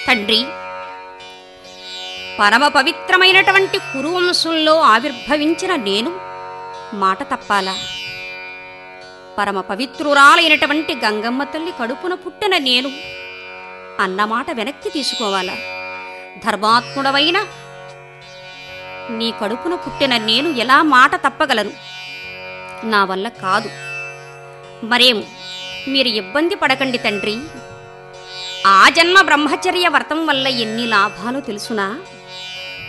తండ్రి పరమ పవిత్రమైనటువంటి కురువంశంలో ఆవిర్భవించిన నేను మాట తప్పాలా పరమ పవిత్రురాలైనటువంటి గంగమ్మ తల్లి కడుపున పుట్టిన నేను అన్నమాట వెనక్కి తీసుకోవాలా ధర్మాత్ముడవైన నీ కడుపున పుట్టిన నేను ఎలా మాట తప్పగలను నా వల్ల కాదు మరేం మీరు ఇబ్బంది పడకండి తండ్రి ఆ జన్మ బ్రహ్మచర్య వ్రతం వల్ల ఎన్ని లాభాలు తెలుసునా